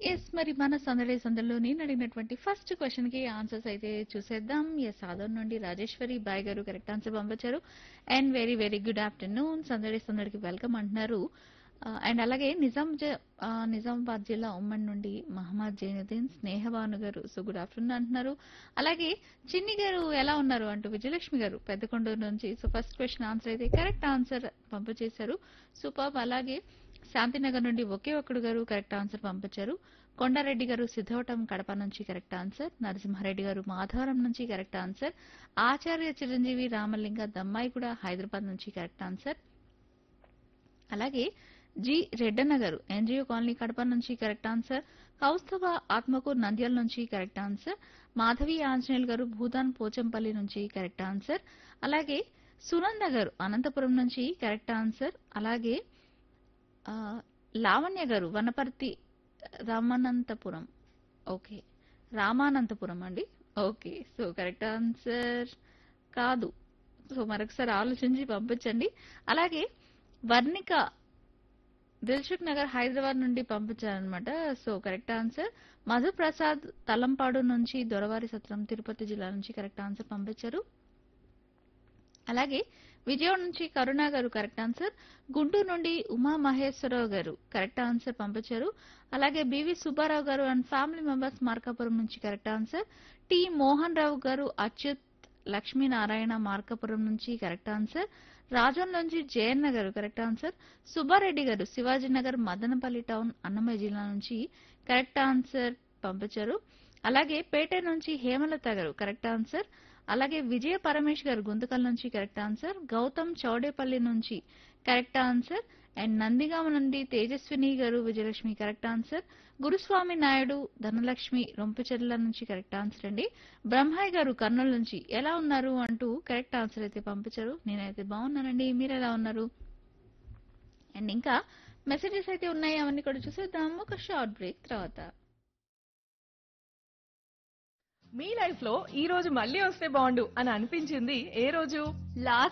yes మరి మన సందడి సందడిలో నేను అడిగినటువంటి ఫస్ట్ క్వశ్చన్ కి ఆన్సర్స్ అయితే చూసేద్దాం ఎస్ ఆదర్ నుండి రాజేశ్వరి బాయ్ గారు కరెక్ట్ ఆన్సర్ పంపించారు and very very good afternoon సందడి సందడికి వెల్కమ్ అంటున్నారు అండ్ అలాగే నిజాం జ- ఆ, నిజామాబాద్ జిల్లా ఉమ్మడి నుండి మహమ్మద్ జైనుద్దీన్ స్నేహబాను గారు సో గుడ్ ఆఫ్టర్నూన్ అంటున్నారు అలాగే చిన్ని గారు ఎలా ఉన్నారు అంటూ విజయలక్ష్మి గారు పెద్దకొండూరు నుంచి సో ఫస్ట్ క్వశ్చన్ ఆన్సర్ అయితే కరెక్ట్ ఆన్సర్ పంపించేశారు సూపర్ అలాగే శాంతినగర్ నుండి ఒకే ఒక్కడు గారు కరెక్ట్ ఆన్సర్ పంపించారు కొండారెడ్డి గారు సిద్ధవటం కడప నుంచి కరెక్ట్ ఆన్సర్ నరసింహారెడ్డి గారు మాధవరం నుంచి కరెక్ట్ ఆన్సర్ ఆచార్య చిరంజీవి రామలింగ దమ్మాయి కూడా హైదరాబాద్ నుంచి కరెక్ట్ ఆన్సర్ అలాగే G Reddanna garu NGO colony Kadapa నుంచి కరెక్ట్ ఆన్సర్ కౌస్తవ ఆత్మకూర్ నంద్యాల నుంచి కరెక్ట్ ఆన్సర్ మాధవి ఆంజనేయులు గారు భూదాన్ పోచంపల్లి నుంచి కరెక్ట్ ఆన్సర్ అలాగే సునంద గారు అనంతపురం నుంచి కరెక్ట్ ఆన్సర్ అలాగే ఆ, లావణ్య గారు వనపర్తి రామానంతపురం ఓకే రామానంతపురం అండి ఓకే సో కరెక్ట్ ఆన్సర్ కాదు సో మరొకసారి ఆలోచించి పంపించండి అలాగే వర్ణిక దిల్సుఖ్ నగర్ హైదరాబాద్ నుండి పంపించారనమాట so correct answer Madhuprasad Talampadu నుంచి దొరవారి సత్రం తిరుపతి జిల్లా నుంచి కరెక్ట్ ఆన్సర్ పంపించారు అలాగే విజయవాడ నుంచి కరుణ గారు కరెక్ట్ ఆన్సర్ గుంటూరు నుండి ఉమా మహేశ్వరరావు గారు కరెక్ట్ ఆన్సర్ పంపించారు అలాగే బివి సుబ్బారావు గారు అండ్ ఫ్యామిలీ మెంబర్స్ మార్కాపురం నుంచి correct answer T Mohan Rao గారు అచ్యుత్ లక్ష్మీనారాయణ మార్కాపురం నుంచి కరెక్ట్ ఆన్సర్ రాజన్ నుంచి జయన్న గారు కరెక్ట్ ఆన్సర్ సుబ్బారెడ్డి గారు శివాజీనగర్ మదనపల్లి టౌన్ అన్నమయ్య జిల్లా నుంచి కరెక్ట్ ఆన్సర్ పంపించారు అలాగే పేట నుంచి హేమలత గారు కరెక్ట్ ఆన్సర్ అలాగే విజయ పరమేష్ గారు గుంతకల్ నుంచి కరెక్ట్ ఆన్సర్ గౌతమ్ చౌడేపల్లి నుంచి కరెక్ట్ ఆన్సర్ అండ్ నందిగామ నుండి తేజస్విని గారు విజయలక్ష్మి కరెక్ట్ ఆన్సర్ గురుస్వామి నాయుడు ధనలక్ష్మి రొంపచెర్ల నుంచి కరెక్ట్ ఆన్సర్ అండి బ్రహ్మాయి గారు కర్నూలు నుంచి ఎలా ఉన్నారు అంటూ కరెక్ట్ ఆన్సర్ అయితే పంపించారు నేనైతే బాగున్నానండి మీరు ఎలా ఉన్నారు అండ్ ఇంకా మెసేజెస్ అయితే ఉన్నాయి అవన్నీ కూడా చూసేద్దాం ఒక షార్ట్ బ్రేక్ తర్వాత మీ లైఫ్ లో ఈ రోజు మళ్ళీ వస్తే బాగుండు అని అనిపించింది ఏ రోజు లాస్ట్